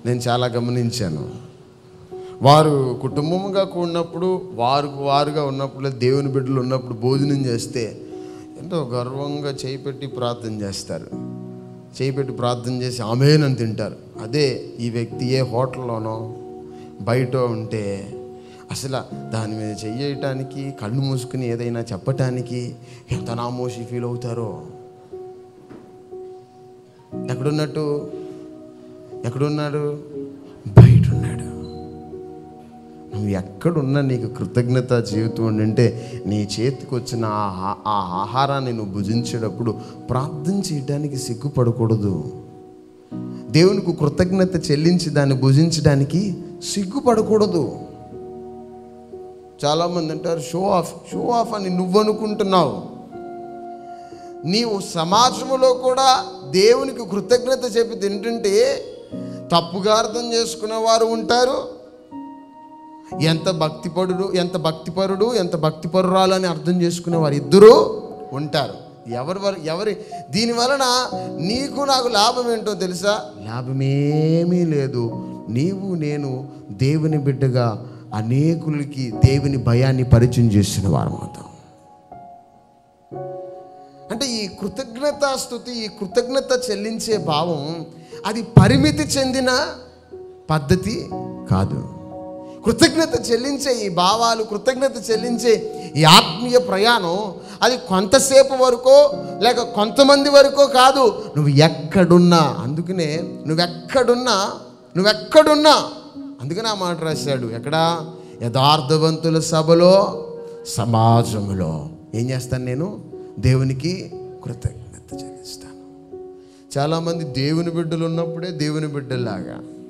నేను చాలా గమనించాను వారు కుటుంబముగా కూడినప్పుడు వారు వారుగా ఉన్నప్పుడు దేవుని బిడ్డలు ఉన్నప్పుడు భోజనం చేస్తే ఎంతో గర్వంగా చేయి పెట్టి ప్రార్థన చేస్తారు చేయి పెట్టి ప్రార్థన చేసి ఆమెనని తింటారు అదే ఈ వ్యక్తి ఏ హోటల్లోనో బయట ఉంటే అసలు దాని మీద చెయ్యటానికి కళ్ళు మూసుకుని ఏదైనా చెప్పటానికి ఎంత నామోషి ఫీల్ అవుతారో ఎక్కడున్నట్టు ఎక్కడున్నాడు బయట ఉన్నాడు నువ్వు ఎక్కడున్నా నీకు కృతజ్ఞత జీవితం ఉండింటే నీ చేతికి వచ్చిన ఆ ఆ- ఆ ఆహారాన్ని నువ్వు భుజించేటప్పుడు ప్రార్థన చేయడానికి సిగ్గుపడకూడదు దేవునికి కృతజ్ఞత చెల్లించి దాన్ని భుజించడానికి సిగ్గుపడకూడదు చాలామంది అంటారు షో ఆఫ్ షో ఆఫ్ అని నువ్వు అనుకుంటున్నావు నీవు సమాజంలో కూడా దేవునికి కృతజ్ఞత చెప్పి తింటుంటే తప్పుగా అర్థం చేసుకునే వారు ఉంటారు ఎంత భక్తిపరుడు ఎంత భక్తిపరుడు ఎంత భక్తిపరురాలు అని అర్థం చేసుకునే వారు ఇద్దరూ ఉంటారు ఎవరి వర ఎవరి దీని వలన నీకు నాకు లాభం ఏంటో తెలుసా లాభమేమీ లేదు నీవు నేను దేవుని బిడ్డగా అనేకులకి దేవుని భయాన్ని పరిచయం చేసిన వారు అవుతాం అంటే ఈ కృతజ్ఞత స్థుతి ఈ కృతజ్ఞత చెల్లించే భావం అది పరిమితి చెందిన పద్ధతి కాదు కృతజ్ఞత చెల్లించే ఈ భావాలు కృతజ్ఞత చెల్లించే ఈ ఆత్మీయ ప్రయాణం అది కొంతసేపు వరకో లేక కొంతమంది వరకో కాదు నువ్వు ఎక్కడున్నా అందుకనే నువ్వెక్కడున్నా నువ్వెక్కడున్నా అందుకనే ఆ మాట రాశాడు ఎక్కడా యథార్థవంతుల సభలో సమాజంలో ఏం చేస్తాను నేను దేవునికి కృతజ్ఞత చెల్లిస్తాను చాలామంది దేవుని బిడ్డలు ఉన్నప్పుడే దేవుని బిడ్డలాగా